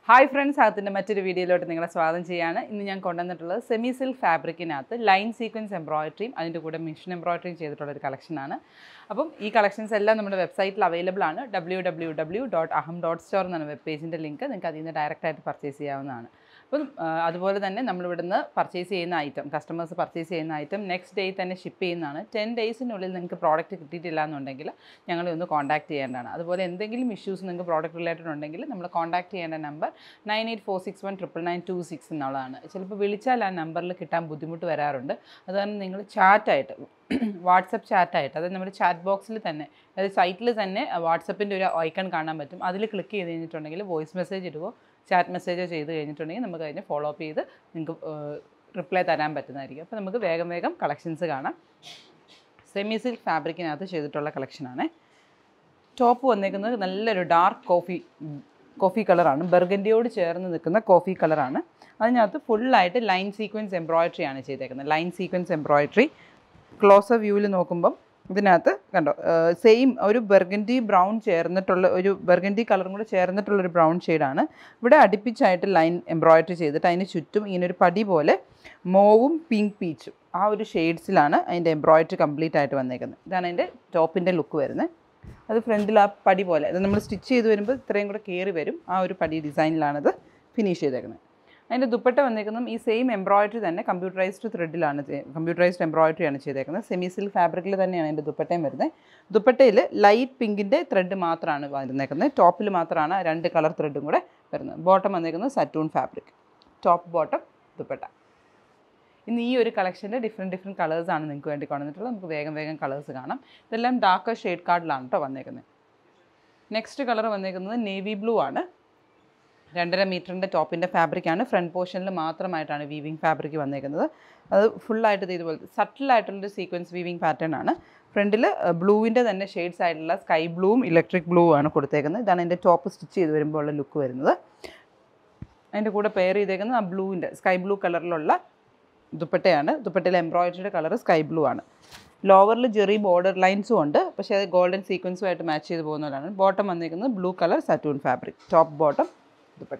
hi friends അകത്തിൻ്റെ മറ്റൊരു വീഡിയോയിലോട്ട് നിങ്ങളെ സ്വാഗതം ചെയ്യാണ് ഇന്ന് ഞാൻ കൊണ്ടുവന്നിട്ടുള്ളത് സെമി സിൽക്ക് ഫാബ്രിക്കിനകത്ത് ലൈൻ സീക്വൻസ് എംബ്രോയിഡറിയും അതിൻ്റെ കൂടെ മിഷൻ എംബ്രോയിഡറിയും ചെയ്തിട്ടുള്ള ഒരു കളക്ഷനാണ് അപ്പം ഈ കളക്ഷൻസ് എല്ലാം നമ്മുടെ വെബ്സൈറ്റിൽ അവൈലബിൾ ആണ് W W W dot Aham dot store എന്നാണ് വെബ് പേജിൻ്റെ ലിങ്ക് നിങ്ങൾക്ക് അതിൽ നിന്ന് ഡയറക്റ്റ് ആയിട്ട് പർച്ചേസ് ചെയ്യാവുന്നതാണ് അപ്പം ആ, അതുപോലെ തന്നെ നമ്മൾ ഇവിടുന്ന് പർച്ചേസ് ചെയ്യുന്ന ഐറ്റം കസ്റ്റമേഴ്സ് പർച്ചേസ് ചെയ്യുന്ന ഐറ്റം നെക്സ്റ്റ് ഡേ തന്നെ ഷിപ്പ് ചെയ്യുന്നതാണ് ടെൻ ഡേയ്സിനുള്ളിൽ നിങ്ങൾക്ക് പ്രോഡക്റ്റ് കിട്ടിയിട്ടില്ല എന്നുണ്ടെങ്കിൽ ഞങ്ങളെ ഒന്ന് കോൺടാക്ട് ചെയ്യേണ്ടതാണ് അതുപോലെ എന്തെങ്കിലും ഇഷ്യൂസ് നിങ്ങൾക്ക് പ്രോഡക്റ്റ് റിലേറ്റഡ് ഉണ്ടെങ്കിൽ നമ്മൾ കോൺടാക്ട് ചെയ്യേണ്ട number nine eight four six one triple nine two six എന്നുള്ളതാണ് ചിലപ്പോൾ വിളിച്ചാൽ ആ നമ്പറിൽ കിട്ടാൻ ബുദ്ധിമുട്ട് വരാറുണ്ട് അത് കാരണം നിങ്ങൾ ചാറ്റായിട്ട് വാട്സപ്പ് ചാറ്റായിട്ട് അതായത് നമ്മുടെ ചാറ്റ് ബോക്സിൽ തന്നെ അതായത് സൈറ്റിൽ തന്നെ വാട്സപ്പിൻ്റെ ഒരു ഐക്കൺ കാണാൻ പറ്റും അതിൽ ക്ലിക്ക് ചെയ്ത് കഴിഞ്ഞിട്ടുണ്ടെങ്കിൽ വോയിസ് മെസ്സേജ് ഇടുകയോ ചാറ്റ് മെസ്സേജോ ചെയ്ത് കഴിഞ്ഞിട്ടുണ്ടെങ്കിൽ നമുക്ക് അതിനെ ഫോളോ അപ്പ് ചെയ്ത് നിങ്ങൾക്ക് റിപ്ലൈ തരാൻ പറ്റുന്നതായിരിക്കും അപ്പോൾ നമുക്ക് വേഗം വേഗം കളക്ഷൻസ് കാണാം സെമി സിൽക്ക് ഫാബ്രിക്കിനകത്ത് ചെയ്തിട്ടുള്ള കളക്ഷനാണ് ടോപ്പ് വന്നേക്കുന്നത് നല്ലൊരു ഡാർക്ക് കോഫി കോഫി കളറാണ് ബർഗൻഡിയോട് ചേർന്ന് നിൽക്കുന്ന കോഫി കളറാണ് അതിനകത്ത് ഫുള്ളായിട്ട് ലൈൻ സീക്വൻസ് എംബ്രോയിഡറി ആണ് ചെയ്തേക്കുന്നത് ലൈൻ സീക്വൻസ് എംബ്രോയിഡറി ക്ലോസർ വ്യൂവിൽ നോക്കുമ്പം ഇതിനകത്ത് കണ്ടോ സെയിം ഒരു ബർഗൻഡി ബ്രൗൺ ചേർന്നിട്ടുള്ള ഒരു ബർഗൻഡി കളറും കൂടെ ചേർന്നിട്ടുള്ള ഒരു ബ്രൗൺ ഷെയ്ഡാണ് ഇവിടെ അടുപ്പിച്ചായിട്ട് ലൈൻ എംബ്രോയിഡറി ചെയ്തിട്ട് അതിന് ചുറ്റും ഇങ്ങനെ ഒരു പടി പോലെ മോവും പിങ്ക് പീച്ചും ആ ഒരു ഷെയ്ഡ്സിലാണ് അതിൻ്റെ എംബ്രോയിഡറി കംപ്ലീറ്റ് ആയിട്ട് വന്നേക്കുന്നത് ഇതാണ് അതിൻ്റെ ടോപ്പിൻ്റെ ലുക്ക് വരുന്നത് അത് ഫ്രണ്ടിൽ ആ പടി പോലെ അത് നമ്മൾ സ്റ്റിച്ച് ചെയ്ത് വരുമ്പോൾ ഇത്രയും കൂടെ കയറി വരും ആ ഒരു പടി ഡിസൈനിലാണത് ഫിനിഷ് ചെയ്തേക്കുന്നത് അതിൻ്റെ ദുപ്പട്ട വന്നേക്കുന്നതും ഈ സെയിം എംബ്രോയിഡറി തന്നെ കമ്പ്യൂട്ടറൈസ്ഡ് ത്രെഡിലാണ് കമ്പ്യൂട്ടറൈസ്ഡ് എംബ്രോയിഡറി ആണ് ചെയ്തേക്കുന്നത് സെമി സിൽക്ക് ഫാബ്രിക്കിൽ തന്നെയാണ് അതിൻ്റെ ദുപ്പട്ടയും വരുന്നത് ദുപ്പട്ടയിൽ ലൈറ്റ് പിങ്കിൻ്റെ ത്രെഡ് മാത്രമാണ് വന്നേക്കുന്നത് ടോപ്പിൽ മാത്രമാണ് ആ രണ്ട് കളർ ത്രെഡും കൂടെ വരുന്നത് ബോട്ടം വന്നേക്കുന്നത് satin fabric top bottom dupatta ഇന്ന് ഈ ഒരു കളക്ഷൻ്റെ ഡിഫറെൻറ്റ് ഡിഫറെൻറ്റ് കളേഴ്സാണ് നിങ്ങൾക്ക് വേണ്ടി കൊണ്ടുവന്നിട്ടുള്ളത് നമുക്ക് വേഗം വേഗം കളേഴ്സ് കാണാം ഇതെല്ലാം ഡാർക്ക് ഷെയ്ഡ് കാർഡിലാണ് കേട്ടോ വന്നേക്കുന്നത് നെക്സ്റ്റ് കളർ വന്നേക്കുന്നത് നേവി ബ്ലൂ ആണ് രണ്ടര മീറ്ററിൻ്റെ ടോപ്പിൻ്റെ ഫാബ്രിക്കാണ് ഫ്രണ്ട് പോർഷനിൽ മാത്രമായിട്ടാണ് വീവിങ് ഫാബ്രിക് വന്നേക്കുന്നത് അത് ഫുള്ളായിട്ട് ഇത് ഇതുപോലെ സട്ടിലായിട്ടുള്ളൊരു സീക്വൻസ് വീവിങ് പാറ്റേൺ ആണ് ഫ്രണ്ടിൽ ബ്ലൂവിൻ്റെ തന്നെ ഷെയ്ഡ്സ് ആയിട്ടുള്ള സ്കൈ ബ്ലൂവും ഇലക്ട്രിക് ബ്ലൂ ആണ് കൊടുത്തേക്കുന്നത് ഇതാണ് എൻ്റെ ടോപ്പ് സ്റ്റിച്ച് ചെയ്ത് വരുമ്പോൾ ഉള്ള ലുക്ക് വരുന്നത് അതിൻ്റെ കൂടെ പെയർ ചെയ്തേക്കുന്നത് ആ ബ്ലൂവിൻ്റെ സ്കൈ ബ്ലൂ കളറിലുള്ള ദുപ്പട്ടയാണ് ദുപ്പട്ടയിൽ എംബ്രോയിഡറിയുടെ കളർ സ്കൈ ബ്ലൂ ആണ് ലോവറിൽ ജെറി ബോർഡർ ലൈൻസും ഉണ്ട് പക്ഷേ അത് ഗോൾഡൻ സീക്വൻസുമായിട്ട് മാച്ച് ചെയ്ത് പോകുന്നതാണ് ബോട്ടം വന്നിരിക്കുന്നത് blue colour satin fabric top bottom dupatta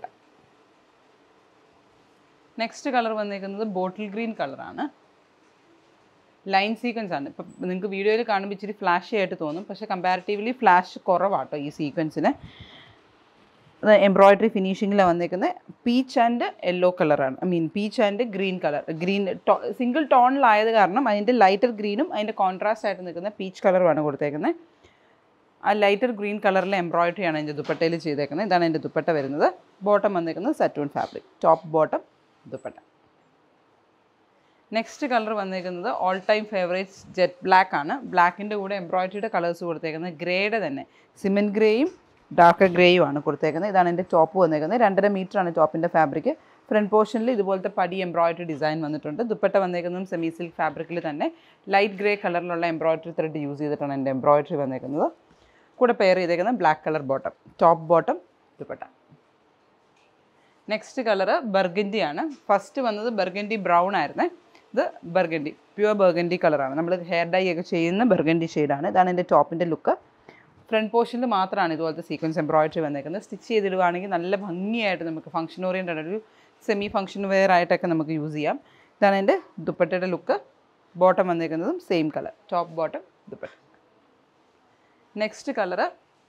next colour വന്നിരിക്കുന്നത് ബോട്ടിൽ ഗ്രീൻ കളറാണ് ലൈൻ സീക്വൻസ് ആണ് ഇപ്പം നിങ്ങൾക്ക് വീഡിയോയിൽ കാണുമ്പോൾ ഇച്ചിരി ഫ്ലാഷി ആയിട്ട് തോന്നും പക്ഷേ കമ്പാരിറ്റീവ്ലി ഫ്ലാഷ് കുറവാട്ടോ ഈ സീക്വൻസിന് അത് എംബ്രോയിഡറി ഫിനിഷിങ്ങിലാണ് വന്നേക്കുന്നത് പീച്ച് ആൻഡ് യെല്ലോ കളറാണ് I mean peach and green colour green single ടോണിലായത് കാരണം അതിൻ്റെ ലൈറ്റർ ഗ്രീനും അതിൻ്റെ കോൺട്രാസ്റ്റ് ആയിട്ട് നിൽക്കുന്ന പീച്ച് കളറുമാണ് കൊടുത്തേക്കുന്നത് ആ ലൈറ്റർ ഗ്രീൻ കളറിലെ എംബ്രോയിഡറിയാണ് അതിൻ്റെ ദുപ്പട്ടയിൽ ചെയ്തേക്കുന്നത് ഇതാണ് എൻ്റെ ദുപ്പട്ട വരുന്നത് ബോട്ടം വന്നേക്കുന്നത് satin fabric top bottom dupatta next colour വന്നേക്കുന്നത് all time favourites jet black ആണ് ബ്ലാക്കിൻ്റെ കൂടെ എംബ്രോയിഡറിയുടെ കളേഴ്സ് കൊടുത്തേക്കുന്നത് ഗ്രേയുടെ തന്നെ സിമെൻറ്റ് ഗ്രേയും ഡാർക്ക് ഗ്രേയും ആണ് കൊടുത്തേക്കുന്നത് ഇതാണ് എൻ്റെ ടോപ്പ് വന്നേക്കുന്നത് രണ്ടര മീറ്റർ ആണ് ടോപ്പിൻ്റെ ഫാബ്രിക് ഫ്രണ്ട് പോർഷനിൽ ഇതുപോലത്തെ പടി എംബ്രോയിഡറി ഡിസൈൻ വന്നിട്ടുണ്ട് ദുപ്പട്ട വന്നേക്കുന്നതും സെമി സിൽക്ക് ഫാബ്രിക്കിൽ തന്നെ ലൈറ്റ് ഗ്രേ കളറിലുള്ള എംബ്രോയിഡറി ത്രെഡ് യൂസ് ചെയ്തിട്ടാണ് എൻ്റെ എംബ്രോയിഡറി വന്നേക്കുന്നത് കൂടെ പെയർ ചെയ്തേക്കുന്നത് black colour bottom top bottom dupatta next colour burgundy ആണ് ഫസ്റ്റ് വന്നത് ബർഗൻഡി ബ്രൗൺ ആയിരുന്നേ ഇത് ബർഗൻഡി പ്യുവർ ബർഗൻഡി കളറാണ് നമ്മൾ ഹെയർ ഡൈ ഒക്കെ ചെയ്യുന്ന ബർഗൻഡി ഷെയ്ഡാണ് ഇതാണ് എൻ്റെ ടോപ്പിൻ്റെ ലുക്ക് ഫ്രണ്ട് പോർഷനിൽ മാത്രമാണ് ഇതുപോലത്തെ സീക്വൻസ് എംബ്രോയിഡറി വന്നേക്കുന്നത് സ്റ്റിച്ച് ചെയ്തിടുവാണെങ്കിൽ നല്ല ഭംഗിയായിട്ട് നമുക്ക് ഫംഗ്ഷൻ ഓറിയൻറ്റഡ് ഒരു സെമി ഫംഗ്ഷൻ വെയർ ആയിട്ടൊക്കെ നമുക്ക് യൂസ് ചെയ്യാം ഇതാണ് എൻ്റെ ദുപ്പട്ടയുടെ ലുക്ക് ബോട്ടം വന്നേക്കുന്നതും same colour top bottom dupatta next colour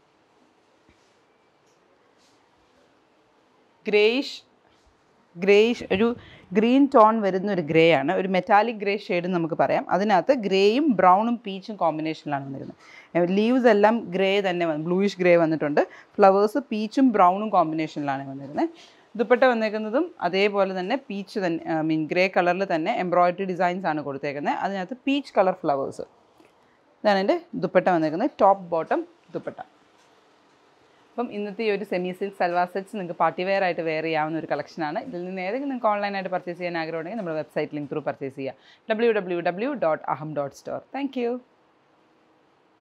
greyish greyish ഒരു ഗ്രീൻ ടോൺ വരുന്ന ഒരു ഗ്രേ ആണ് ഒരു മെറ്റാലിക് ഗ്രേ ഷെയ്ഡ് നമുക്ക് പറയാം അതിനകത്ത് ഗ്രേയും ബ്രൗണും പീച്ചും കോമ്പിനേഷനിലാണ് വന്നിരുന്നത് ലീവ്സ് എല്ലാം ഗ്രേ തന്നെ വന്നു ബ്ലൂയിഷ് ഗ്രേ വന്നിട്ടുണ്ട് ഫ്ലവേഴ്സ് പീച്ചും ബ്രൗണും കോമ്പിനേഷനിലാണ് വന്നിരുന്നത് ദുപ്പട്ട വന്നേക്കുന്നതും അതേപോലെ തന്നെ പീച്ച് തന്നെ ഐ മീൻ ഗ്രേ കളറിൽ തന്നെ എംബ്രോയിഡറി ഡിസൈൻസ് ആണ് കൊടുത്തേക്കുന്നത് അതിനകത്ത് പീച്ച് കളർ ഫ്ലവേഴ്സ് ഇതാണ് എൻ്റെ ദുപ്പട്ട വന്നേക്കുന്നത് ടോപ്പ് ബോട്ടം ദുപ്പട്ട അപ്പം ഇന്നത്തെ ഈ ഒരു സെമി സിൽക്ക് സൽവാർ സെറ്റ്സ് നിങ്ങൾക്ക് പാർട്ടി വെയർ ആയിട്ട് വെയർ ചെയ്യാവുന്ന ഒരു കളക്ഷനാണ് ഇതിൽ നിന്ന് ഏതെങ്കിലും നിങ്ങൾക്ക് ഓൺലൈനായിട്ട് പർച്ചേസ് ചെയ്യാൻ ആഗ്രഹമുണ്ടെങ്കിൽ നമ്മുടെ വെബ്സൈറ്റ് ലിങ്ക് ത്രൂ പർച്ചേസ് ചെയ്യുക W W W dot Aham dot store thank U